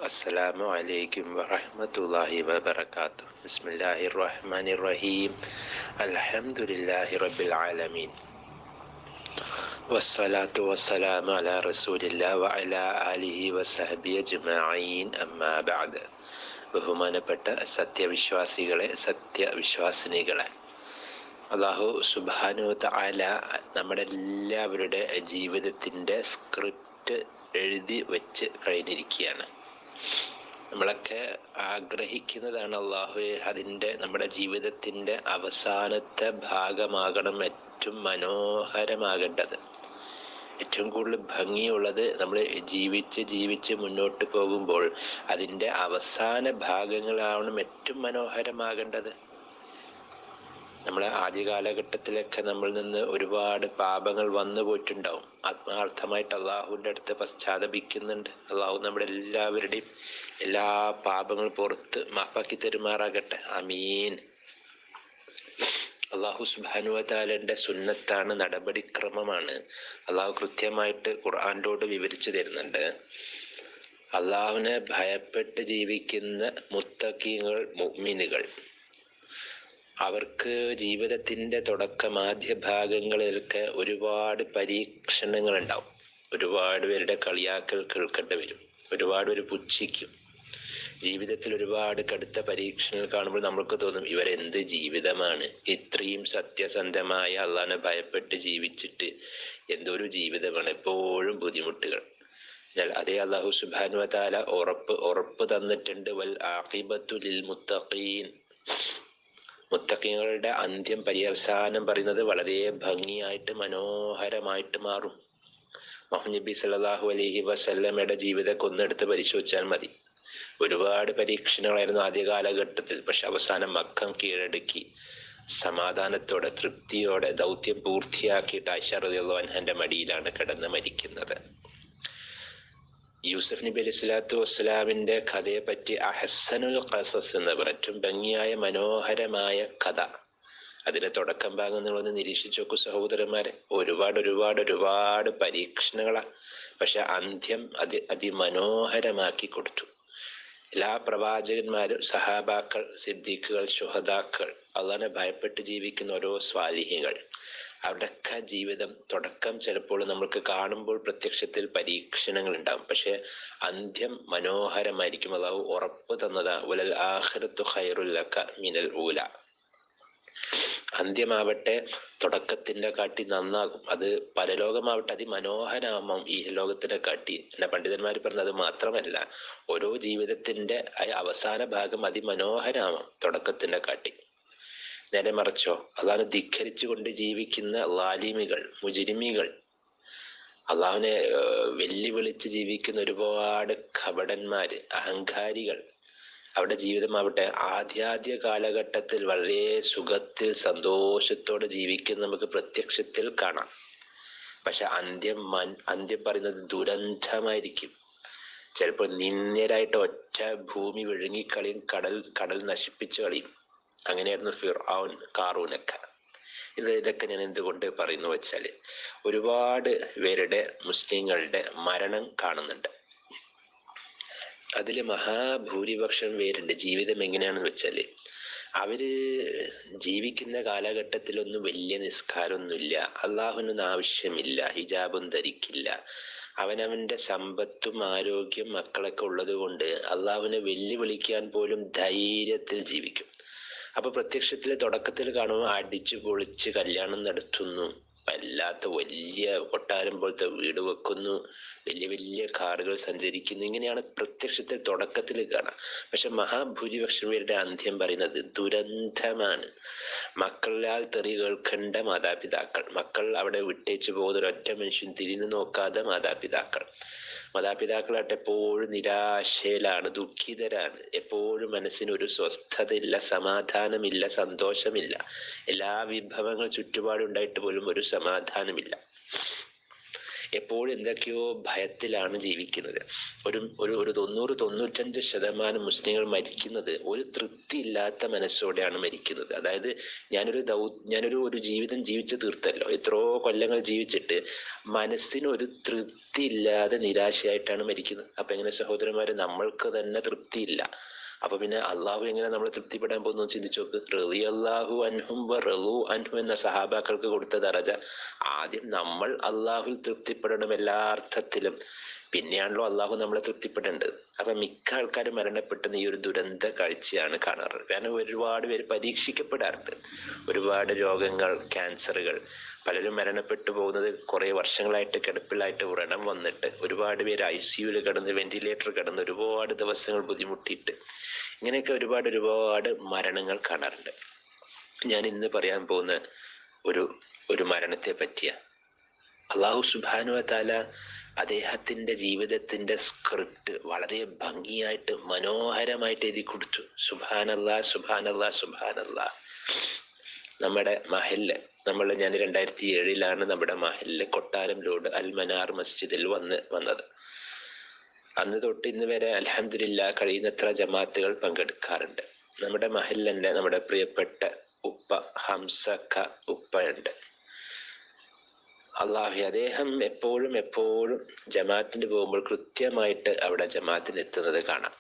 السلام عليكم ورحمة الله وبركاته بسم الله الرحمن الرحيم الحمد لله رب العالمين والصلاة والسلام على رسول الله وعلى آله وصحبه أجمعين أما بعد ബഹുമാനപ്പെട്ട സത്യവിശ്വാസികളെ സത്യവിശ്വാസിനികളെ അള്ളാഹു സുബാനു താല നമ്മുടെ എല്ലാവരുടെ ജീവിതത്തിൻ്റെ സ്ക്രിപ്റ്റ് എഴുതി വെച്ച് കഴിഞ്ഞിരിക്കുകയാണ് നമ്മളൊക്കെ ആഗ്രഹിക്കുന്നതാണ് അള്ളാഹു അതിൻ്റെ നമ്മുടെ ജീവിതത്തിൻ്റെ അവസാനത്തെ ഭാഗമാകണം ഏറ്റവും മനോഹരമാകേണ്ടത് ഏറ്റവും കൂടുതൽ ഭംഗിയുള്ളത് നമ്മൾ ജീവിച്ച് ജീവിച്ച് മുന്നോട്ട് പോകുമ്പോൾ അതിൻ്റെ അവസാന ഭാഗങ്ങളാവണം ഏറ്റവും മനോഹരമാകേണ്ടത് നമ്മളെ ആദ്യ കാലഘട്ടത്തിലൊക്കെ നമ്മൾ നിന്ന് ഒരുപാട് പാപങ്ങൾ വന്നു പോയിട്ടുണ്ടാവും ആത്മാർത്ഥമായിട്ട് അള്ളാഹുവിൻ്റെ അടുത്ത് പശ്ചാത്തപിക്കുന്നുണ്ട് അള്ളാഹു നമ്മുടെ എല്ലാവരുടെയും എല്ലാ പാപങ്ങളും പുറത്ത് മാപ്പാക്കി തെരുമാറാകട്ടെ അമീൻ അള്ളാഹു സുബാനുവതാലന്റെ സുന്നത്താണ് നടപടിക്രമമാണ് അള്ളാഹു കൃത്യമായിട്ട് ഖുർആാനോട് വിവരിച്ചു തരുന്നുണ്ട് അള്ളാഹുവിനെ ഭയപ്പെട്ട് ജീവിക്കുന്ന മുത്തക്കീങ്ങൾ മുഅ്മിനുകൾ അവർക്ക് ജീവിതത്തിന്റെ തുടക്കം ആദ്യ ഭാഗങ്ങളിലൊക്കെ ഒരുപാട് പരീക്ഷണങ്ങൾ ഉണ്ടാവും ഒരുപാട് പേരുടെ കളിയാക്കൽ കേൾക്കേണ്ടി വരും ഒരുപാട് പേര് പുച്ഛിക്കും ജീവിതത്തിൽ ഒരുപാട് കടുത്ത പരീക്ഷണങ്ങൾ കാണുമ്പോൾ നമ്മൾക്ക് തോന്നും ഇവരെന്ത് ജീവിതമാണ് ഇത്രയും സത്യസന്ധമായ അള്ളാനെ ഭയപ്പെട്ട് ജീവിച്ചിട്ട് എന്തൊരു ജീവിതമാണ് എപ്പോഴും ബുദ്ധിമുട്ടുകൾ എന്നാൽ അതേ അള്ളാഹു സുബാനു താല ഉറപ്പ് ഉറപ്പ് തന്നിട്ടുണ്ട് വൽ ആഖിബത്തുലിൽ മുത്തഖീൻ മുത്തഖീങ്ങളുടെ അന്ത്യം പര്യവസാനം പറയുന്നത് വളരെ ഭംഗിയായിട്ട് മനോഹരമായിട്ട് മാറും മുഹമ്മദ് നബി സല്ലാഹു അലഹി വസല്ലമയുടെ ജീവിതമൊക്കെ ഒന്നെടുത്ത് പരിശോധിച്ചാൽ മതി ഒരുപാട് പരീക്ഷണങ്ങളായിരുന്നു ആദ്യ കാലഘട്ടത്തിൽ പക്ഷെ അവസാനം മക്കം കീഴടക്കി സമാധാനത്തോടെ തൃപ്തിയോടെ ദൗത്യം പൂർത്തിയാക്കിയിട്ട് ഐഷറുദ്ദോൻഹന്റെ മടിയിലാണ് കിടന്ന് മരിക്കുന്നത് യൂസഫ് നബി അലി സ്വലാത്തു വസ്സലാമിന്റെ കഥയെ പറ്റി അഹസനുൽ ഖസസ് എന്ന് പറഞ്ഞ ഏറ്റവും ഭംഗിയായ മനോഹരമായ കഥ അതിന്റെ തുടക്കം ഭാഗം നിങ്ങളൊന്ന് നിരീക്ഷിച്ചു നോക്കൂ സഹോദരന്മാരെ ഒരുപാട് ഒരുപാട് ഒരുപാട് പരീക്ഷണങ്ങളാണ് പക്ഷെ അന്ത്യം അതി അതിമനോഹരമാക്കി കൊടുത്തു എല്ലാ പ്രവാചകന്മാരും സഹാബാക്കൾ സിദ്ദീഖുകൾ ശുഹദാക്കൾ അള്ളാനെ ഭയപ്പെട്ട് ജീവിക്കുന്ന ഓരോ സ്വാലിഹികൾ അവരുടെയൊക്കെ ജീവിതം തുടക്കം ചിലപ്പോൾ നമ്മൾക്ക് കാണുമ്പോൾ പ്രത്യക്ഷത്തിൽ പരീക്ഷണങ്ങൾ ഉണ്ടാവും പക്ഷെ അന്ത്യം മനോഹരമായിരിക്കും അതാവ് ഉറപ്പ് തന്നതാ ഉലൽ ആഹ്റത്തു ഖൈറുല്ലക്ക മിനൽ ഊല അന്ത്യമാവട്ടെ തുടക്കത്തിന്റെ കാട്ടി നന്നാകും അത് പരലോകമാവട്ടെ അതിമനോഹരമാവും ഈ ലോകത്തിനെ കാട്ടി എന്നെ പണ്ഡിതന്മാർ പറഞ്ഞത് മാത്രമല്ല ഓരോ ജീവിതത്തിന്റെ അവസാന ഭാഗം അതിമനോഹരമാവും തുടക്കത്തിന്റെ കാട്ടി നേരെ മറിച്ചോ അതാണ് ധിഖരിച്ചുകൊണ്ട് ജീവിക്കുന്ന ലാലിമികൾ മുജിരിമികൾ അള്ളാഹുവിനെ വെല്ലുവിളിച്ച് ജീവിക്കുന്ന ഒരുപാട് കപടന്മാര് അഹങ്കാരികൾ അവരുടെ ജീവിതമാവട്ടെ ആദ്യാദ്യ കാലഘട്ടത്തിൽ വളരെ സുഖത്തിൽ സന്തോഷത്തോടെ ജീവിക്കുന്ന നമുക്ക് പ്രത്യക്ഷത്തിൽ കാണാം പക്ഷെ അന്ത്യം മൻ അന്ത്യം പറയുന്നത് ദുരന്തമായിരിക്കും ചിലപ്പോൾ നിന്ദ്യരായിട്ട് ഒറ്റ ഭൂമി വിഴുങ്ങിക്കളിയും കടൽ കടൽ നശിപ്പിച്ച് കളിയും അങ്ങനെയായിരുന്നു ഫിർആൻ കാറൂനൊക്കെ ഇത് ഇതൊക്കെ ഞാൻ എന്തുകൊണ്ട് പറയുന്നു വെച്ചാല് ഒരുപാട് പേരുടെ മുസ്ലിങ്ങളുടെ മരണം കാണുന്നുണ്ട് അതിൽ മഹാഭൂരിപക്ഷം പേരുണ്ട് ജീവിതം എങ്ങനെയാണെന്ന് വെച്ചാല് അവര് ജീവിക്കുന്ന കാലഘട്ടത്തിലൊന്നും വലിയ നിസ്കാരമൊന്നുമില്ല അള്ളാഹുവിനൊന്നും ആവശ്യമില്ല ഹിജാബും ധരിക്കില്ല അവനവന്റെ സമ്പത്തും ആരോഗ്യം മക്കളൊക്കെ ഉള്ളത് കൊണ്ട് അള്ളാഹുവിനെ വെല്ലുവിളിക്കാൻ പോലും ധൈര്യത്തിൽ ജീവിക്കും അപ്പൊ പ്രത്യക്ഷത്തിലെ തുടക്കത്തിൽ കാണുമ്പോൾ അടിച്ചു പൊളിച്ച് കല്യാണം നടത്തുന്നു വല്ലാത്ത വലിയ കൊട്ടാരം പോലത്തെ വീട് വെക്കുന്നു വലിയ വലിയ കാറുകൾ സഞ്ചരിക്കുന്നു ഇങ്ങനെയാണ് പ്രത്യക്ഷത്തിൽ തുടക്കത്തിൽ കാണാം പക്ഷെ മഹാഭൂരിപക്ഷം പേരുടെ അന്ത്യം പറയുന്നത് ദുരന്തമാണ് മക്കളാൽ തെറി കേൾക്കേണ്ട മാതാപിതാക്കൾ മക്കൾ അവിടെ വിട്ടേച്ചു പോകുന്ന ഒരൊറ്റ മനുഷ്യൻ തിരിഞ്ഞു നോക്കാതെ മാതാപിതാക്കൾ മാതാപിതാക്കളായിട്ട് എപ്പോഴും നിരാശയിലാണ് ദുഃഖിതരാണ് എപ്പോഴും മനസ്സിന് ഒരു സ്വസ്ഥതയില്ല സമാധാനമില്ല സന്തോഷമില്ല എല്ലാ വിഭവങ്ങൾ ചുറ്റുപാടുണ്ടായിട്ട് പോലും ഒരു സമാധാനമില്ല എപ്പോഴും എന്തൊക്കെയോ ഭയത്തിലാണ് ജീവിക്കുന്നത് ഒരു ഒരു ഒരു തൊണ്ണൂറ് തൊണ്ണൂറ്റഞ്ച് ശതമാനം മുസ്ലിങ്ങൾ മരിക്കുന്നത് ഒരു തൃപ്തി ഇല്ലാത്ത മനസ്സോടെയാണ് മരിക്കുന്നത് അതായത് ഞാനൊരു ദൗ ഞാനൊരു ഒരു ജീവിതം ജീവിച്ചു തീർത്തല്ലോ എത്രയോ കൊല്ലങ്ങൾ ജീവിച്ചിട്ട് മനസ്സിന് ഒരു തൃപ്തി ഇല്ലാതെ നിരാശയായിട്ടാണ് മരിക്കുന്നത് അപ്പൊ എങ്ങനെ സഹോദരന്മാരെ നമ്മൾക്ക് തന്നെ തൃപ്തിയില്ല അപ്പൊ പിന്നെ അള്ളാഹു എങ്ങനെ നമ്മൾ തൃപ്തിപ്പെടാൻ പോകുന്നു ചിന്തിച്ചു നോക്ക് റളി അള്ളാഹു അൻഹും റളു അൻഹു എന്ന സഹാബാക്കൾക്ക് കൊടുത്ത ദറജ ആദ്യം നമ്മൾ അള്ളാഹുൽ തൃപ്തിപ്പെടണം എല്ലാ അർത്ഥത്തിലും പിന്നെയാണല്ലോ അള്ളാഹു നമ്മളെ തൃപ്തിപ്പെടേണ്ടത് അപ്പൊ മിക്ക ആൾക്കാരും മരണപ്പെടുന്ന ഈ ഒരു ദുരന്ത കാഴ്ചയാണ് കാണാറ് കാരണം ഒരുപാട് പേര് പരീക്ഷിക്കപ്പെടാറുണ്ട് ഒരുപാട് രോഗങ്ങൾ ക്യാൻസറുകൾ പലരും മരണപ്പെട്ടു പോകുന്നത് കുറെ വർഷങ്ങളായിട്ട് കിടപ്പിലായിട്ട് വ്രണം വന്നിട്ട് ഒരുപാട് പേര് ഐ സിയുവിൽ കിടന്ന് വെന്റിലേറ്റർ കിടന്ന് ഒരുപാട് ദിവസങ്ങൾ ബുദ്ധിമുട്ടിയിട്ട് ഇങ്ങനെയൊക്കെ ഒരുപാട് ഒരുപാട് മരണങ്ങൾ കാണാറുണ്ട് ഞാൻ ഇന്ന് പറയാൻ പോകുന്ന ഒരു ഒരു മരണത്തെ പറ്റിയ അള്ളാഹു സുബാനു താല അദ്ദേഹത്തിന്റെ ജീവിതത്തിന്റെ സ്ക്രിപ്റ്റ് വളരെ ഭംഗിയായിട്ട് മനോഹരമായിട്ട് എഴുതി കൊടുത്തു സുബാനല്ലാ സുബാനല്ലാ സുബാനല്ലാ നമ്മുടെ മഹല്ല് നമ്മൾ ഞാൻ രണ്ടായിരത്തി ഏഴിലാണ് നമ്മുടെ മഹല്ല് കൊട്ടാരം റോഡ് അൽ മനാർ മസ്ജിദിൽ വന്ന് വന്നത് അന്ന് തൊട്ട് ഇന്ന് വരെ അലഹമില്ല കഴിയുന്നത്ര ജമാത്തുകൾ പങ്കെടുക്കാറുണ്ട് നമ്മുടെ മഹല്ലന്റെ നമ്മുടെ പ്രിയപ്പെട്ട ഉപ്പ ഹംസക്ക ഉപ്പയുണ്ട് അള്ളാഹു അദ്ദേഹം എപ്പോഴും എപ്പോഴും ജമാഅത്തിന് പോകുമ്പോൾ കൃത്യമായിട്ട് അവിടെ ജമാഅത്തിന് എത്തുന്നത് കാണാം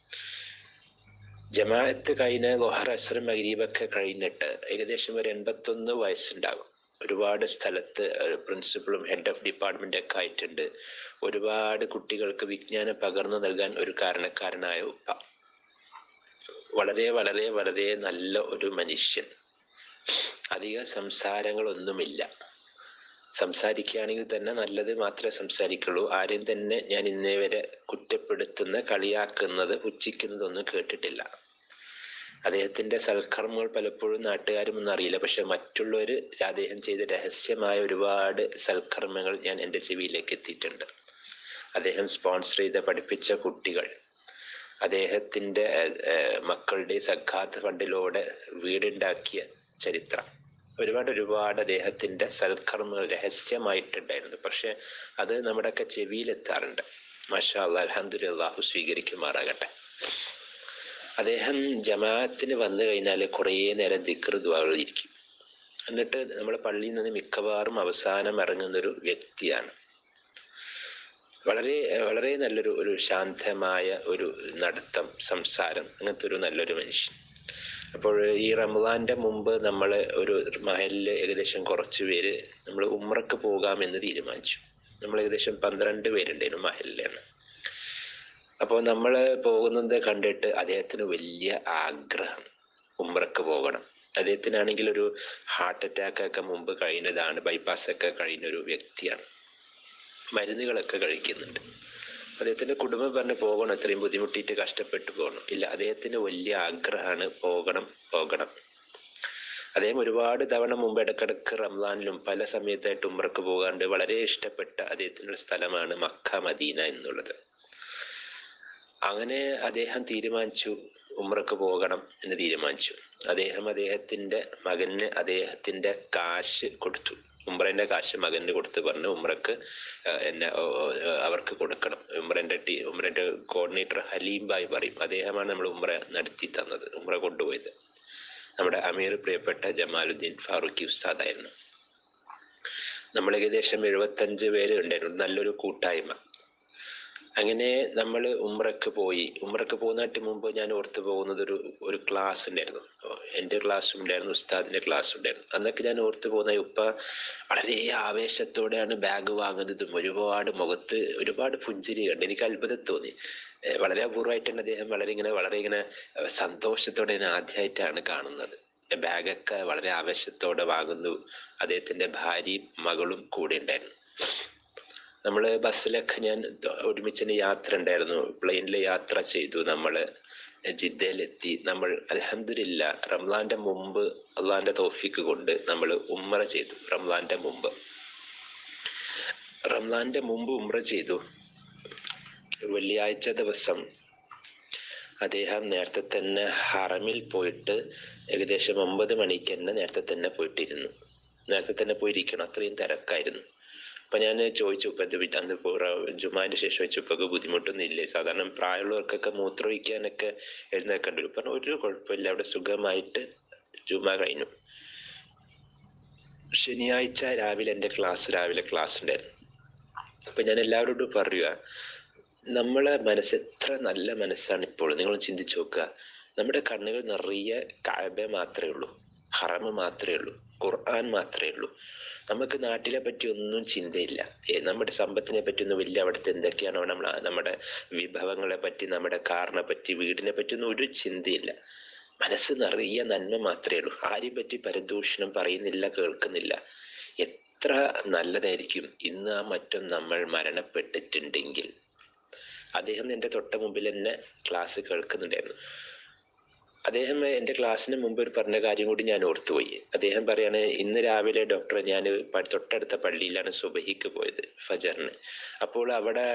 ജമാഅത്ത് കഴിഞ്ഞ് ലൊഹർ അസ്ര മഗരീബൊക്കെ കഴിഞ്ഞിട്ട് ഏകദേശം ഒരു എൺപത്തൊന്ന് വയസ്സുണ്ടാകും ഒരുപാട് സ്ഥലത്ത് പ്രിൻസിപ്പളും ഹെഡ് ഓഫ് ഡിപ്പാർട്ട്മെന്റ് ഒക്കെ ആയിട്ടുണ്ട് ഒരുപാട് കുട്ടികൾക്ക് വിജ്ഞാനം പകർന്നു നൽകാൻ ഒരു കാരണക്കാരനായ ഉപ്പ വളരെ വളരെ വളരെ നല്ല ഒരു മനുഷ്യൻ അധിക സംസാരങ്ങളൊന്നുമില്ല സംസാരിക്കുകയാണെങ്കിൽ തന്നെ നല്ലത് മാത്രമേ സംസാരിക്കുള്ളൂ ആരെയും തന്നെ ഞാൻ ഇന്നേ വരെ കുറ്റപ്പെടുത്തുന്ന കളിയാക്കുന്നത് പുച്ഛിക്കുന്നതൊന്നും കേട്ടിട്ടില്ല അദ്ദേഹത്തിന്റെ സൽക്കർമ്മങ്ങൾ പലപ്പോഴും നാട്ടുകാരും ഒന്നും അറിയില്ല പക്ഷെ മറ്റുള്ളവർ അദ്ദേഹം ചെയ്ത രഹസ്യമായ ഒരുപാട് സൽക്കർമ്മങ്ങൾ ഞാൻ എൻ്റെ ചെവിയിലേക്ക് എത്തിയിട്ടുണ്ട് അദ്ദേഹം സ്പോൺസർ ചെയ്ത് പഠിപ്പിച്ച കുട്ടികൾ അദ്ദേഹത്തിന്റെ മക്കളുടെ സഖാത്ത് ഫണ്ടിലൂടെ വീടുണ്ടാക്കിയ ചരിത്രം ഒരുപാട് ഒരുപാട് അദ്ദേഹത്തിന്റെ സൽക്കർമ്മങ്ങൾ രഹസ്യമായിട്ടുണ്ടായിരുന്നു പക്ഷെ അത് നമ്മുടെയൊക്കെ ചെവിയിലെത്താറുണ്ട് മഷാ അള്ളാഹ് അലഹദുല്ലാഹു സ്വീകരിക്കുമാറാകട്ടെ അദ്ദേഹം ജമാഅത്തിന് വന്നു കഴിഞ്ഞാൽ കുറേ നേരം ദിക്ർ ഇരിക്കും എന്നിട്ട് നമ്മുടെ പള്ളിയിൽ നിന്ന് മിക്കവാറും അവസാനം ഇറങ്ങുന്ന ഒരു വ്യക്തിയാണ് വളരെ വളരെ നല്ലൊരു ഒരു ശാന്തമായ ഒരു നടത്തം സംസാരം അങ്ങനത്തെ ഒരു നല്ലൊരു മനുഷ്യൻ അപ്പോൾ ഈ റമദാന്റെ മുമ്പ് നമ്മൾ ഒരു മഹലില് ഏകദേശം കുറച്ച് പേര് നമ്മൾ ഉമ്രക്ക് പോകാമെന്ന് തീരുമാനിച്ചു നമ്മൾ ഏകദേശം പന്ത്രണ്ട് പേരുണ്ടായിരുന്നു മഹലിലാണ് അപ്പോൾ നമ്മൾ പോകുന്നത് കണ്ടിട്ട് അദ്ദേഹത്തിന് വലിയ ആഗ്രഹം ഉമ്രക്ക് പോകണം അദ്ദേഹത്തിനാണെങ്കിൽ ഒരു ഹാർട്ട് അറ്റാക്ക് ഒക്കെ മുമ്പ് കഴിഞ്ഞതാണ് ബൈപ്പാസ് ഒക്കെ കഴിഞ്ഞ ഒരു വ്യക്തിയാണ് മരുന്നുകളൊക്കെ കഴിക്കുന്നുണ്ട് അദ്ദേഹത്തിന്റെ കുടുംബം പറഞ്ഞ് പോകണം ഇത്രയും ബുദ്ധിമുട്ടിയിട്ട് കഷ്ടപ്പെട്ടു പോകണം ഇല്ല അദ്ദേഹത്തിന് വലിയ ആഗ്രഹമാണ് പോകണം പോകണം അദ്ദേഹം ഒരുപാട് തവണ മുമ്പ് ഇടക്കിടക്ക് റംസാനിലും പല സമയത്തായിട്ട് ഉമ്രക്ക് പോകാണ്ട് വളരെ ഇഷ്ടപ്പെട്ട അദ്ദേഹത്തിൻ്റെ സ്ഥലമാണ് മക്ക മദീന എന്നുള്ളത് അങ്ങനെ അദ്ദേഹം തീരുമാനിച്ചു ഉമ്രക്ക് പോകണം എന്ന് തീരുമാനിച്ചു അദ്ദേഹം അദ്ദേഹത്തിന്റെ മകന് അദ്ദേഹത്തിന്റെ കാശ് കൊടുത്തു ഉമ്രന്റെ കാശ് മകന് കൊടുത്ത് പറഞ്ഞു ഉമ്രക്ക് എന്നെ അവർക്ക് കൊടുക്കണം ഉമ്രന്റെ ടീ ഉമ്രന്റെ കോർഡിനേറ്റർ ഹലീം ബായ് പറയും അദ്ദേഹമാണ് നമ്മൾ ഉമ്ര നടത്തി തന്നത് ഉമ്ര കൊണ്ടുപോയത് നമ്മുടെ അമീർ പ്രിയപ്പെട്ട ജമാലുദ്ദീൻ ഫാറൂഖി ഉസ്താദായിരുന്നു നമ്മൾ ഏകദേശം എഴുപത്തഞ്ച് പേര് ഉണ്ടായിരുന്നു നല്ലൊരു കൂട്ടായ്മ അങ്ങനെ നമ്മൾ ഉമ്രക്ക് പോയി ഉമ്രക്ക് പോകുന്നതിന് മുമ്പ് ഞാൻ ഓർത്തു പോകുന്നത് ഒരു ഒരു ക്ലാസ് ഉണ്ടായിരുന്നു എൻ്റെ ക്ലാസ് ഉണ്ടായിരുന്നു ഉസ്താദിന്റെ ക്ലാസ് ഉണ്ടായിരുന്നു അന്നൊക്കെ ഞാൻ ഓർത്തു പോകുന്ന ഉപ്പ വളരെ ആവേശത്തോടെയാണ് ബാഗ് വാങ്ങുന്നതും ഒരുപാട് മുഖത്ത് ഒരുപാട് പുഞ്ചിരി കണ്ട് എനിക്ക് അത്ഭുതം തോന്നി വളരെ അപൂർവമായിട്ടാണ് അദ്ദേഹം വളരെ ഇങ്ങനെ വളരെ ഇങ്ങനെ സന്തോഷത്തോടെ ഞാൻ ആദ്യമായിട്ടാണ് കാണുന്നത് ബാഗൊക്കെ വളരെ ആവേശത്തോടെ വാങ്ങുന്നു അദ്ദേഹത്തിന്റെ ഭാര്യയും മകളും കൂടെ ഉണ്ടായിരുന്നു നമ്മൾ ബസ്സിലൊക്കെ ഞാൻ ഒരുമിച്ച് യാത്ര ഉണ്ടായിരുന്നു പ്ലെയിനിൽ യാത്ര ചെയ്തു നമ്മൾ ജിദ്ദയിലെത്തി നമ്മൾ അലഹമില്ല റംലാന്റെ മുമ്പ് അള്ളാന്റെ തോഫിക്ക് കൊണ്ട് നമ്മൾ ഉമ്ര ചെയ്തു റംലാന്റെ മുമ്പ് റംലാന്റെ മുമ്പ് ഉമ്ര ചെയ്തു വെള്ളിയാഴ്ച ദിവസം അദ്ദേഹം നേരത്തെ തന്നെ ഹറമിൽ പോയിട്ട് ഏകദേശം ഒമ്പത് മണിക്ക് തന്നെ നേരത്തെ തന്നെ പോയിട്ടിരുന്നു നേരത്തെ തന്നെ പോയിരിക്കണം അത്രയും തിരക്കായിരുന്നു അപ്പൊ ഞാൻ ചോദിച്ചു ഇപ്പൊ ഇത് വിട്ട് അന്ന് ജുമാന്റെ ശേഷം ചോദിച്ചു ഇപ്പൊ ബുദ്ധിമുട്ടൊന്നും ഇല്ലേ സാധാരണ പ്രായമുള്ളവർക്കൊക്കെ മൂത്രമൊഴിക്കാനൊക്കെ എഴുന്നേക്കേണ്ടി വരും പറഞ്ഞു ഒരു കുഴപ്പമില്ല അവിടെ സുഖമായിട്ട് ജുമ കഴിഞ്ഞു ശനിയാഴ്ച രാവിലെ എൻ്റെ ക്ലാസ് രാവിലെ ക്ലാസ് ഉണ്ടായിരുന്നു അപ്പൊ ഞാൻ എല്ലാവരോടും പറയുക നമ്മളെ മനസ്സ് എത്ര നല്ല മനസ്സാണ് ഇപ്പോൾ നിങ്ങൾ ചിന്തിച്ചു നോക്കുക നമ്മുടെ കണ്ണുകൾ നിറയെ കാബ മാത്രമേ ഉള്ളൂ ഹറമ് മാത്രമേ ഉള്ളൂ ഖുർആൻ മാത്രമേ ഉള്ളൂ നമുക്ക് നാട്ടിലെ പറ്റി ഒന്നും ചിന്തയില്ല ഏ, നമ്മുടെ സമ്പത്തിനെ പറ്റി ഒന്നും വലിയ അവിടുത്തെ എന്തൊക്കെയാണോ നമ്മൾ നമ്മുടെ വിഭവങ്ങളെ പറ്റി നമ്മുടെ കാറിനെ പറ്റി വീടിനെ പറ്റി ഒന്നും ഒരു ചിന്തയില്ല മനസ്സ് നിറയെ നന്മ മാത്രമേ ഉള്ളൂ ആരെയും പറ്റി പരദൂഷണം പറയുന്നില്ല കേൾക്കുന്നില്ല എത്ര നല്ലതായിരിക്കും ഇന്ന് ആ മറ്റും നമ്മൾ മരണപ്പെട്ടിട്ടുണ്ടെങ്കിൽ അദ്ദേഹം എൻ്റെ തൊട്ട മുമ്പിൽ തന്നെ ക്ലാസ് കേൾക്കുന്നുണ്ടായിരുന്നു അദ്ദേഹം എൻ്റെ ക്ലാസ്സിന് മുമ്പ് ഒരു പറഞ്ഞ കാര്യം കൂടി ഞാൻ ഓർത്തുപോയി അദ്ദേഹം പറയാണ് ഇന്ന് രാവിലെ ഡോക്ടറെ ഞാൻ പ- തൊട്ടടുത്ത പള്ളിയിലാണ് സുബഹിക്ക് പോയത് ഫജറിന് അപ്പോൾ അവിടെ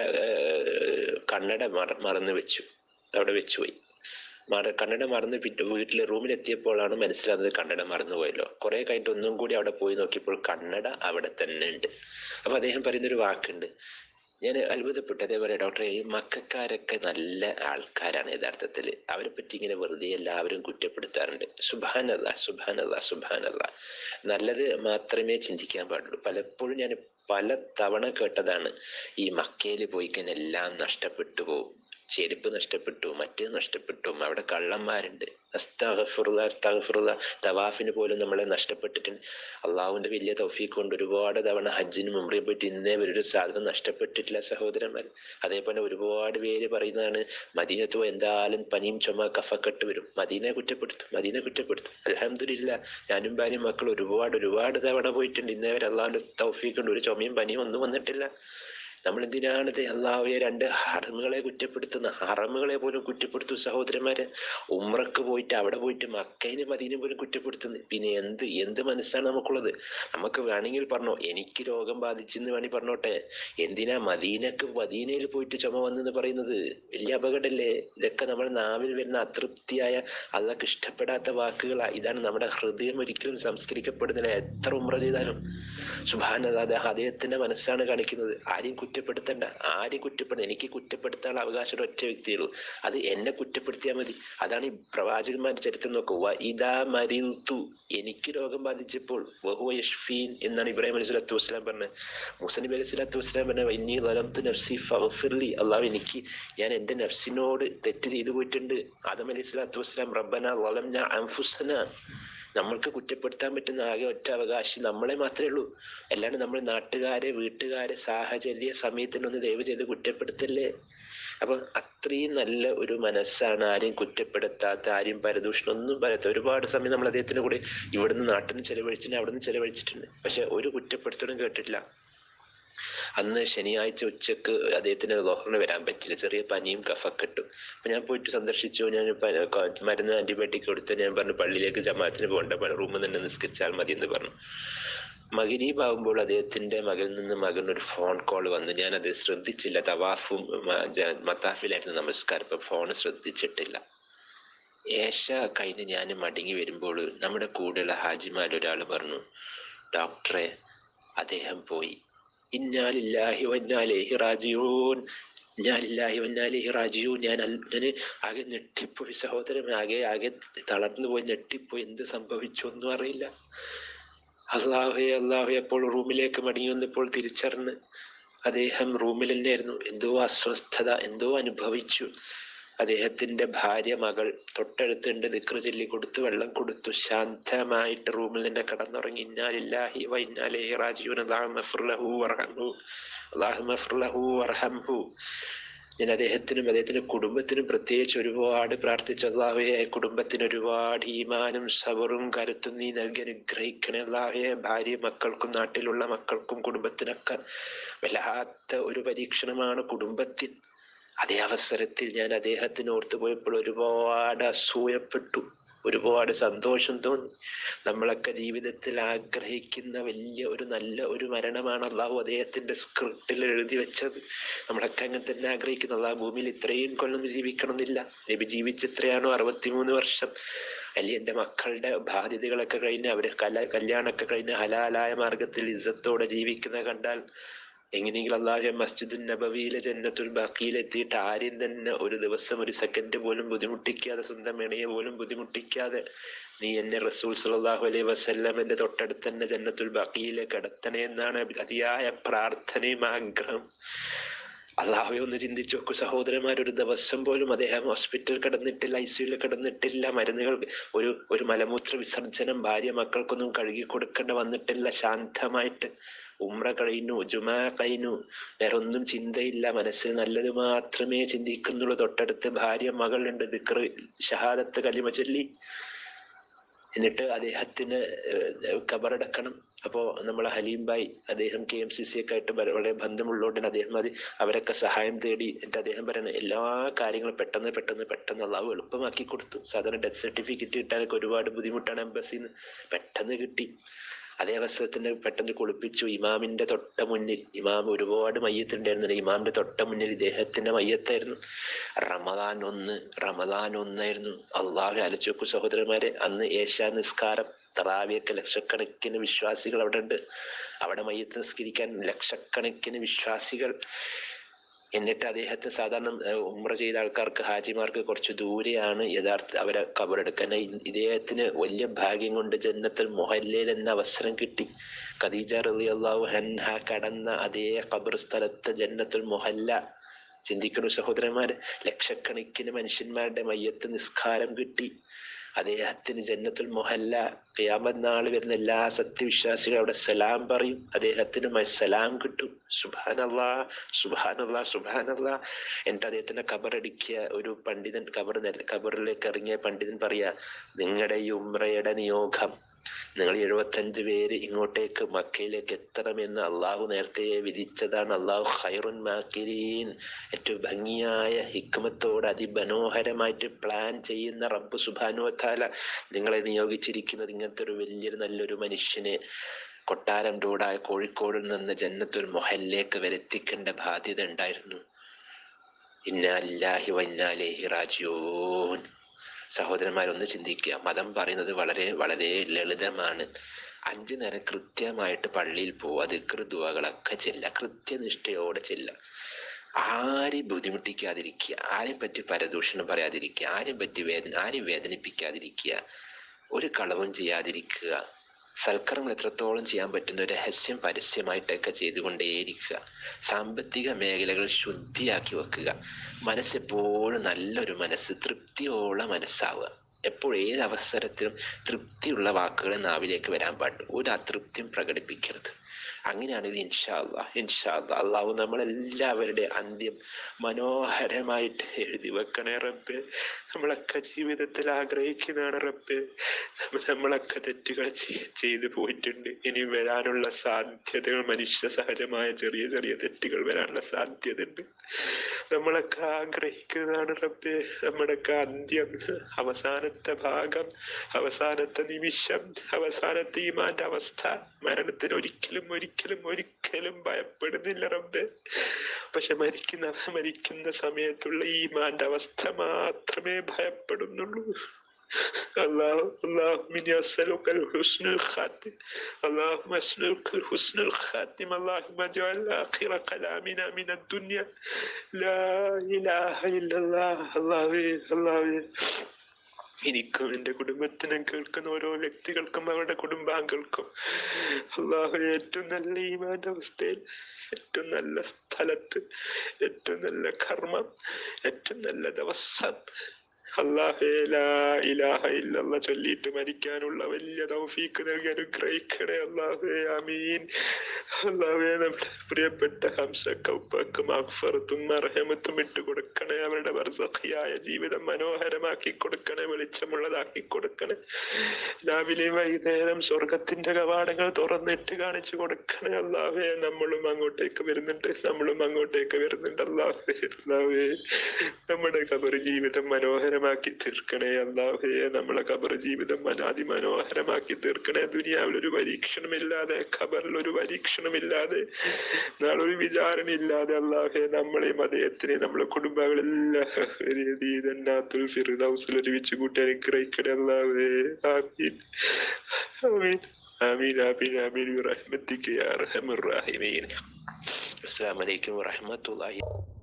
ഏർ, കണ്ണട മറ മറന്നു വെച്ചു അവിടെ വെച്ചുപോയി മറ കണ്ണട മറന്ന് പിറ്റ് വീട്ടിലെ റൂമിലെത്തിയപ്പോഴാണ് മനസ്സിലാകുന്നത് കണ്ണട മറന്നുപോയല്ലോ കുറെ കഴിഞ്ഞിട്ട് ഒന്നും കൂടി അവിടെ പോയി നോക്കിയപ്പോൾ കണ്ണട അവിടെ തന്നെ ഉണ്ട് അപ്പൊ അദ്ദേഹം പറയുന്നൊരു വാക്കുണ്ട് ഞാൻ അത്ഭുതപ്പെട്ടു അതേപോലെ ഡോക്ടറെ ഈ മക്കാരൊക്കെ നല്ല ആൾക്കാരാണ് യഥാർത്ഥത്തിൽ അവരെ പറ്റി ഇങ്ങനെ വെറുതെ എല്ലാവരും കുറ്റപ്പെടുത്താറുണ്ട് സുബാനല്ല സുബാനല്ല സുബാനല്ല നല്ലത് മാത്രമേ ചിന്തിക്കാൻ പാടുള്ളൂ പലപ്പോഴും ഞാൻ പല തവണ കേട്ടതാണ് ഈ മക്കയിൽ പോയി കഴിഞ്ഞാൽ എല്ലാം നഷ്ടപ്പെട്ടു പോകും ചെരുപ്പ് നഷ്ടപ്പെട്ടു മറ്റേ നഷ്ടപ്പെട്ടു അവിടെ കള്ളന്മാരുണ്ട് അസ്തഗഫിറുല്ലാ അസ്തഗഫിറുല്ലാ തവാഫിന് പോലും നമ്മളെ നഷ്ടപ്പെട്ടിട്ടുണ്ട് അള്ളാഹുവിന്റെ വലിയ തൗഫീഖ് കൊണ്ട് ഒരുപാട് തവണ ഹജ്ജിന് മുമ്പേ പോയിട്ട് ഇന്നേ വരെ ഒരു സാധനം നഷ്ടപ്പെട്ടിട്ടില്ല സഹോദരന്മാർ അതേപോലെ ഒരുപാട് പേര് പറയുന്നതാണ് മദീനത്ത് പോയി എന്തായാലും പനിയും ചുമ കഫക്കെട്ട് വരും മദീനെ കുറ്റപ്പെടുത്തും മദീനെ കുറ്റപ്പെടുത്തും അലഹമില്ല ഞാനും ഭാര്യയും മക്കൾ ഒരുപാട് ഒരുപാട് തവണ പോയിട്ടുണ്ട് ഇന്നേ വരെ അള്ളാഹുന്റെ തൗഫീഖ് കൊണ്ട് ഒരു ചുമയും പനിയും ഒന്നും വന്നിട്ടില്ല നമ്മൾ എന്തിനാണിത് അള്ളാഹുയെ രണ്ട് ഹറമുകളെ കുറ്റപ്പെടുത്തുന്ന ഹറമുകളെ പോലും കുറ്റപ്പെടുത്തു സഹോദരന്മാരെ ഉമ്രക്ക് പോയിട്ട് അവിടെ പോയിട്ട് മക്കൈനെ മദീനെ പോലും കുറ്റപ്പെടുത്തുന്നു പിന്നെ എന്ത് എന്ത് മനസ്സാണ് നമുക്കുള്ളത് നമുക്ക് വേണമെങ്കിൽ പറഞ്ഞോ എനിക്ക് രോഗം ബാധിച്ചെന്ന് വേണമെങ്കിൽ പറഞ്ഞോട്ടെ എന്തിനാ മദീനക്ക് മദീനയിൽ പോയിട്ട് ചുമ വന്നെന്ന് പറയുന്നത് വലിയ അപകടമല്ലേ ഇതൊക്കെ നമ്മുടെ നാവിൽ വരുന്ന അതൃപ്തിയായ അള്ളാഹ്ക്ക് ഇഷ്ടപ്പെടാത്ത വാക്കുകളാ ഇതാണ് നമ്മുടെ ഹൃദയം ഒരിക്കലും സംസ്കരിക്കപ്പെടുന്നില്ല എത്ര ഉമ്ര ചെയ്താലും സുഭാനത അദ്ദേഹത്തിന്റെ മനസ്സാണ് കാണിക്കുന്നത് ആരെയും കുറ്റപ്പെടുത്തണ്ട ആരെയും കുറ്റപ്പെടുത്ത എനിക്ക് കുറ്റപ്പെടുത്താനുള്ള അവകാശം ഒറ്റ വ്യക്തിയുള്ളൂ അത് എന്നെ കുറ്റപ്പെടുത്തിയാൽ മതി അതാണ് ഈ പ്രവാചകന്മാരുടെ ചരിത്രം നോക്കുക ഇതാ മരിത്തു എനിക്ക് രോഗം ബാധിച്ചപ്പോൾ വഹുവ യഷ്ഫീൻ എന്നാണ് ഇബ്രാഹിം അലൈഹി സ്വലാത്തു വസ്സലാം പറഞ്ഞത് മുസ നബി അലൈഹി സ്വലാത്തു വസ്സലാം പറഞ്ഞ ഇന്നീ വലംതു നഫ്സി ഫഗ്ഫിർലി അള്ളാഹു എനിക്ക് ഞാൻ എൻ്റെ നഫ്സിനോട് തെറ്റ് ചെയ്തു പോയിട്ടുണ്ട് ആദം അലൈഹി സ്വലാത്തു വസ്സലാം റബ്ബന വലംന അൻഫുസന നമ്മൾക്ക് കുറ്റപ്പെടുത്താൻ പറ്റുന്ന ആകെ ഒറ്റ അവകാശി നമ്മളെ മാത്രമേ ഉള്ളൂ അല്ലാണ്ട് നമ്മൾ നാട്ടുകാരെ വീട്ടുകാരെ സാഹചര്യ സമയത്തിനൊന്ന് ദയവ് ചെയ്ത് കുറ്റപ്പെടുത്തല്ലേ അപ്പൊ അത്രയും നല്ല ഒരു മനസ്സാണ് ആരെയും കുറ്റപ്പെടുത്താത്ത ആരെയും പരദൂഷണം ഒന്നും പറയാത്ത ഒരുപാട് സമയം നമ്മൾ അദ്ദേഹത്തിന് കൂടെ ഇവിടുന്ന് നാട്ടിൽ നിന്ന് ചെലവഴിച്ചിട്ടുണ്ട് അവിടെ നിന്ന് ചെലവഴിച്ചിട്ടുണ്ട് പക്ഷെ ഒരു കുറ്റപ്പെടുത്തലും കേട്ടിട്ടില്ല അന്ന് ശനിയാഴ്ച ഉച്ചക്ക് അദ്ദേഹത്തിന് ലോഹറിന് വരാൻ പറ്റില്ല ചെറിയ പനിയും കഫക്കെട്ടും അപ്പൊ ഞാൻ പോയിട്ട് സന്ദർശിച്ചു ഞാൻ പ- ക- മരുന്ന് ആന്റിബയോട്ടിക് കൊടുത്ത് ഞാൻ പറഞ്ഞു പള്ളിയിലേക്ക് ജമാഅത്തിന് പോകണ്ട റൂമിൽ തന്നെ നിസ്കരിച്ചാൽ മതി എന്ന് പറഞ്ഞു മകരീബ് ആകുമ്പോൾ അദ്ദേഹത്തിന്റെ മകളിൽ നിന്ന് മകൻ ഒരു ഫോൺ കോൾ വന്നു ഞാൻ അത് ശ്രദ്ധിച്ചില്ല തവാഫും മ- ജ- മത്താഫിലായിരുന്നു നമസ്കാരം ഇപ്പൊ ഫോൺ ശ്രദ്ധിച്ചിട്ടില്ല ഏഷ കഴിഞ്ഞ് ഞാൻ മടങ്ങി വരുമ്പോൾ നമ്മുടെ കൂടെയുള്ള ഹാജിമാർ ഒരാൾ പറഞ്ഞു ഡോക്ടറെ അദ്ദേഹം പോയി ഇന്നാലില്ലാഹി വന്നാലേഹി റാജിയൂൻ ഇന്നാലില്ലാഹി വന്നാലേഹി റാജിയൂൻ ഞാൻ അൽ- ഞാന് ആകെ ഞെട്ടിപ്പോയി സഹോദരൻ ആകെ ആകെ തളർന്നു പോയി ഞെട്ടിപ്പോയി എന്ത് സംഭവിച്ചു ഒന്നും അറിയില്ല അള്ളാഹുയെ അള്ളാഹു അപ്പോൾ റൂമിലേക്ക് മടങ്ങി വന്നപ്പോൾ തിരിച്ചറിഞ്ഞ് അദ്ദേഹം റൂമിൽ തന്നെയായിരുന്നു എന്തോ അസ്വസ്ഥത എന്തോ അനുഭവിച്ചു അദ്ദേഹത്തിന്റെ ഭാര്യ മകൾ തൊട്ടടുത്തുണ്ട് ദിക്ർ ചൊല്ലി കൊടുത്തു വെള്ളം കൊടുത്തു ശാന്തമായിട്ട് റൂമിൽ തന്നെ കടന്നുറങ്ങി ഇന്നാലില്ലാഹി വ ഇന്നാലേഹി റാജിഊൻ അല്ലാഹു മഗ്ഫിർ ലഹു വർഹംഹു അല്ലാഹു മഗ്ഫിർ ലഹു വർഹംഹു ഞാൻ അദ്ദേഹത്തിനും അദ്ദേഹത്തിന്റെ കുടുംബത്തിനും പ്രത്യേകിച്ച് ഒരുപാട് പ്രാർത്ഥിച്ചു അള്ളാഹുയെ കുടുംബത്തിന് ഒരുപാട് ഈമാനും സബറും കരുത്തും നീ നൽകി അനുഗ്രഹിക്കണേ അള്ളാഹുയെ ഭാര്യ മക്കൾക്കും നാട്ടിലുള്ള മക്കൾക്കും കുടുംബത്തിനൊക്കെ വല്ലാത്ത ഒരു പരീക്ഷണമാണ് കുടുംബത്തിൽ അതേ അവസരത്തിൽ ഞാൻ അദ്ദേഹത്തിന് ഓർത്തു പോയപ്പോൾ ഒരുപാട് അസൂയപ്പെട്ടു ഒരുപാട് സന്തോഷം തോന്നി നമ്മളൊക്കെ ജീവിതത്തിൽ ആഗ്രഹിക്കുന്ന വലിയ ഒരു നല്ല ഒരു മരണമാണ് അള്ളാഹു അദ്ദേഹത്തിന്റെ സ്ക്രിപ്റ്റിൽ എഴുതി വെച്ചത് നമ്മളൊക്കെ അങ്ങനെ തന്നെ ആഗ്രഹിക്കുന്നു അള്ളാഹു ഭൂമിയിൽ ഇത്രയും കൊല്ലം ജീവിക്കണം എന്നില്ല നബി ജീവിച്ച് എത്രയാണോ അറുപത്തിമൂന്ന് വർഷം അല്ലെങ്കിൽ എൻ്റെ മക്കളുടെ ബാധ്യതകളൊക്കെ കഴിഞ്ഞ് അവർ കല കല്യാണമൊക്കെ കഴിഞ്ഞ് ഹലാലായ മാർഗത്തിൽ ഇസ്സത്തോടെ ജീവിക്കുന്ന കണ്ടാൽ എങ്ങനെയെങ്കിലും അള്ളാഹു മസ്ജിദുൻ നബവിയിലെ ജന്നത്തുൽ ബാക്കിയിൽ എത്തിയിട്ട് ആരെയും തന്നെ ഒരു ദിവസം ഒരു സെക്കൻഡ് പോലും ബുദ്ധിമുട്ടിക്കാതെ സ്വന്തം ഇണയെ പോലും ബുദ്ധിമുട്ടിക്കാതെ നീ എന്നെ റസൂൽ സല്ലല്ലാഹു അലൈഹി വസല്ലമന്റെ തൊട്ടടുത്ത് തന്നെ ജന്നത്തുൽ ബാക്കിയിലേക്ക് കടത്തണേ എന്നാണ് അതിയായ പ്രാർത്ഥനയും ആഗ്രഹം അള്ളാഹുവെ ഒന്ന് ചിന്തിച്ചു നോക്കൂ സഹോദരന്മാർ ഒരു ദിവസം പോലും അദ്ദേഹം ഹോസ്പിറ്റൽ കിടന്നിട്ടില്ല ഐ സിയുയിൽ കിടന്നിട്ടില്ല മരുന്നുകൾ ഒരു ഒരു മലമൂത്ര വിസർജനം ഭാര്യ മക്കൾക്കൊന്നും കഴുകി കൊടുക്കേണ്ട വന്നിട്ടില്ല ശാന്തമായിട്ട് ഉമ്ര കഴിഞ്ഞു ജുമാ കഴിഞ്ഞു വേറെ ഒന്നും ചിന്തയില്ല മനസ്സിൽ നല്ലത് മാത്രമേ ചിന്തിക്കുന്നുള്ളൂ തൊട്ടടുത്ത് ഭാര്യ മകളുണ്ട് ദിക്ർ ഷഹാദത്ത് കലിമ ചൊല്ലി എന്നിട്ട് അദ്ദേഹത്തിന് കബറടക്കണം അപ്പോൾ നമ്മളെ ഹലീം ബായ് അദ്ദേഹം കെ എം സി സി ഒക്കെ ആയിട്ട് വളരെ ബന്ധമുള്ളതുകൊണ്ട് അദ്ദേഹം അത് അവരൊക്കെ സഹായം തേടി എന്നിട്ട് അദ്ദേഹം പറയുന്നത് എല്ലാ കാര്യങ്ങളും പെട്ടെന്ന് പെട്ടെന്ന് പെട്ടെന്ന് അള്ളാഹു എളുപ്പമാക്കി കൊടുത്തു സാധാരണ ഡെത്ത് സർട്ടിഫിക്കറ്റ് കിട്ടാനൊക്കെ ഒരുപാട് ബുദ്ധിമുട്ടാണ് എംബസിന്ന് പെട്ടെന്ന് കിട്ടി അതേ അവസരത്തിന് പെട്ടെന്ന് കുളിപ്പിച്ചു ഇമാമിന്റെ തൊട്ട മുന്നിൽ ഇമാം ഒരുപാട് മയ്യത്തുണ്ടായിരുന്നു ഇമാമിന്റെ തൊട്ട മുന്നിൽ ഇദ്ദേഹത്തിന്റെ മയ്യത്തായിരുന്നു റമദാൻ ഒന്ന് റമദാൻ ഒന്നായിരുന്നു അള്ളാഹു അലച്ചോക്കു സഹോദരന്മാരെ അന്ന് ഏഷ്യാ നിസ്കാരം തറാവിയൊക്കെ ലക്ഷക്കണക്കിന് വിശ്വാസികൾ അവിടെ ഉണ്ട് അവിടെ മയ്യത്ത് നിസ്കരിക്കാൻ ലക്ഷക്കണക്കിന് വിശ്വാസികൾ എന്നിട്ട് അദ്ദേഹത്തെ സാധാരണ ഉമ്ര ചെയ്ത ആൾക്കാർക്ക് ഹാജിമാർക്ക് കുറച്ച് ദൂരെയാണ് യഥാർത്ഥ അവരെ കബറെടുക്കാൻ ഇദ്ദേഹത്തിന് വലിയ ഭാഗ്യം കൊണ്ട് ജന്നത്തിൽ മൊഹല്ലയിൽ എന്ന അവസരം കിട്ടി ഖദീജ റലി അള്ളാഹു ഹൻഹ കടന്ന അതേ ഖബർ സ്ഥലത്ത് ജന്നത്തുൽ മൊഹല്ല ചിന്തിക്കണു സഹോദരന്മാർ ലക്ഷക്കണക്കിന് മനുഷ്യന്മാരുടെ മയ്യത്ത് നിസ്കാരം കിട്ടി അദ്ദേഹത്തിന് ജന്നത്തുൽ മൊഹല്ല ഖിയാമത്ത് നാൾ വരുന്ന എല്ലാ സത്യവിശ്വാസികളും അവിടെ സലാം പറയും അദ്ദേഹത്തിന് സലാം കിട്ടും സുബാനല്ലാ സുബാനല്ലാ സുബാനല്ലാ എന്നിട്ട് അദ്ദേഹത്തിന്റെ കബറടിക്കിയ ഒരു പണ്ഡിതൻ കബർ കബറിലേക്ക് ഇറങ്ങിയ പണ്ഡിതൻ പറയാ നിങ്ങളുടെ ഈ ഉമ്രയുടെ നിയോഗം നിങ്ങൾ എഴുപത്തഞ്ച് പേര് ഇങ്ങോട്ടേക്ക് മക്കയിലേക്ക് എത്തണമെന്ന് അള്ളാഹു നേരത്തെ വിധിച്ചതാണ് അള്ളാഹു ഖൈറുൻ മാക്കിരീൻ ഏറ്റവും ഭംഗിയായ ഹിക്മത്തോട് അതിമനോഹരമായിട്ട് പ്ലാൻ ചെയ്യുന്ന റബ്ബ് സുബാനുവത്താല നിങ്ങളെ നിയോഗിച്ചിരിക്കുന്നത് ഇങ്ങനത്തെ ഒരു വലിയൊരു നല്ലൊരു മനുഷ്യനെ കൊട്ടാരം റോഡായ കോഴിക്കോടിൽ നിന്ന് ജന്നത്തുൽ മൊഹല്ലേക്ക് വരെത്തിക്കേണ്ട ബാധ്യത ഉണ്ടായിരുന്നു ഇന്നാലില്ലാഹി വന്നാലേഹി റാജിയോൻ സഹോദരന്മാരൊന്ന് ചിന്തിക്കുക മതം പറയുന്നത് വളരെ വളരെ ലളിതമാണ് അഞ്ചു നേരം കൃത്യമായിട്ട് പള്ളിയിൽ പോവുക ദിക്ർ ദുവകളൊക്കെ ചെല്ല കൃത്യനിഷ്ഠയോടെ ചെല്ല ആരെയും ബുദ്ധിമുട്ടിക്കാതിരിക്കുക ആരെയും പറ്റി പരദൂഷണം പറയാതിരിക്കുക ആരെയും പറ്റി വേദന ആരെയും വേദനിപ്പിക്കാതിരിക്കുക ഒരു കളവും ചെയ്യാതിരിക്കുക സൽക്കർമ്മം എത്രത്തോളം ചെയ്യാൻ പറ്റുന്ന രഹസ്യം പരസ്യമായിട്ടൊക്കെ ചെയ്തുകൊണ്ടേയിരിക്കുക സാമ്പത്തിക മേഖലകൾ ശുദ്ധിയാക്കി വെക്കുക മനസ്സെപ്പോഴും നല്ലൊരു മനസ്സ് തൃപ്തിയുള്ള മനസ്സാവുക എപ്പോഴും ഏത് അവസരത്തിലും തൃപ്തിയുള്ള വാക്കുകൾ നാവിലേക്ക് വരാൻ പാടില്ല ഒരു അതൃപ്തിയും പ്രകടിപ്പിക്കരുത് അങ്ങനെയാണെങ്കിൽ ഇൻഷാ അള്ളാഹ് ഇൻഷാ അള്ളാഹ് അള്ളാഹു നമ്മളെല്ലാവരുടെ അന്ത്യം മനോഹരമായിട്ട് എഴുതി വെക്കണേ റബ്ബ് നമ്മളൊക്കെ ജീവിതത്തിൽ ആഗ്രഹിക്കുന്നതാണ് റബ്ബ് നമ്മളൊക്കെ തെറ്റുകൾ ചെയ്തു പോയിട്ടുണ്ട് ഇനി വരാനുള്ള സാധ്യതകൾ മനുഷ്യ സഹജമായ ചെറിയ ചെറിയ തെറ്റുകൾ വരാനുള്ള സാധ്യത ഉണ്ട് നമ്മളൊക്കെ ആഗ്രഹിക്കുന്നതാണ് റബ്ബ് നമ്മുടെയൊക്കെ അന്ത്യം അവസാനത്തെ ഭാഗം അവസാനത്തെ നിമിഷം അവസാനത്തെ ഈമാന്റെ അവസ്ഥ മരണത്തിന് ഒരിക്കലും ഒരിക്കലും ഒരിക്കലും ഭയപ്പെടുന്നില്ല റബ്ബ് പക്ഷെ മരിക്കുന്ന മരിക്കുന്ന സമയത്തുള്ള ഈമാന്റെ അവസ്ഥ മാത്രമേ ഭയപ്പെടുന്നുള്ളൂ اللهم اللهم اني اسالك الحسن الخاتم اللهم اسالك الحسن الخاتم اللهم اجعل اخر كلامنا من الدنيا لا اله الا الله الله الله എനിക്കും എൻ്റെ കുടുംബത്തിനും കേൾക്കുന്ന ഓരോ വ്യക്തികൾക്കും അവരുടെ കുടുംബാംഗങ്ങൾക്കും അള്ളാഹു ഏറ്റവും നല്ല ഈമാന്റെ അവസ്ഥയിൽ ഏറ്റവും നല്ല സ്ഥലത്ത് ഏറ്റവും നല്ല കർമ്മം ഏറ്റവും നല്ല ദിവസം അള്ളാഹേ ലാ ഇലാഹ ഇല്ലല്ല ചൊല്ലിയിട്ട് മരിക്കാനുള്ള വലിയ തൗഫീക്ക് നൽകി അനുഗ്രഹിക്കണേ അള്ളാഹേ അമീൻ അള്ളാഹേ നമ്മുടെ പ്രിയപ്പെട്ട ഹംസക്ക ഉപ്പക്ക് മഹ്ഫറത്തും അർഹമത്തും ഇട്ട് കൊടുക്കണേ അവരുടെ വർസഖിയായ ജീവിതം മനോഹരമാക്കി കൊടുക്കണേ വെളിച്ചമുള്ളതാക്കി കൊടുക്കണേ രാവിലെ വൈകുന്നേരം സ്വർഗത്തിന്റെ കവാടങ്ങൾ തുറന്നിട്ട് കാണിച്ചു കൊടുക്കണേ അള്ളാഹേ നമ്മളും അങ്ങോട്ടേക്ക് വരുന്നുണ്ട് നമ്മളും അങ്ങോട്ടേക്ക് വരുന്നുണ്ട് അള്ളാഹേ അള്ളാഹേ നമ്മുടെ കബർ ജീവിതം മനോഹരം മനോഹരമാക്കി തീർക്കണേ അള്ളാഹേ നമ്മളെ ഖബർ ജീവിതം അതിമനോഹരമാക്കി തീർക്കണേ ദുനിയാവിൽ ഒരു പരീക്ഷണമില്ലാതെ ഖബറിൽ ഒരു പരീക്ഷണമില്ലാതെ നാളെ ഒരു വിചാരണ ഇല്ലാതെ അള്ളാഹെ നമ്മളെയും അദ്ദേഹത്തിനെ നമ്മളെ കുടുംബങ്ങളെല്ലാം ജന്നാത്തുൽ ഫിർദൗസിൽ ഒരുമിച്ച് കൂട്ടി അനുഗ്രഹിക്കണേ അല്ലാഹുവേ ആമീൻ ആമീൻ ആമീൻ ആമീൻ ആമീൻ ബിറഹ്മതിക യാ അർഹമർ റഹീമീൻ അസ്സലാമു അലൈക്കും വറഹ്മത്തുള്ളാഹി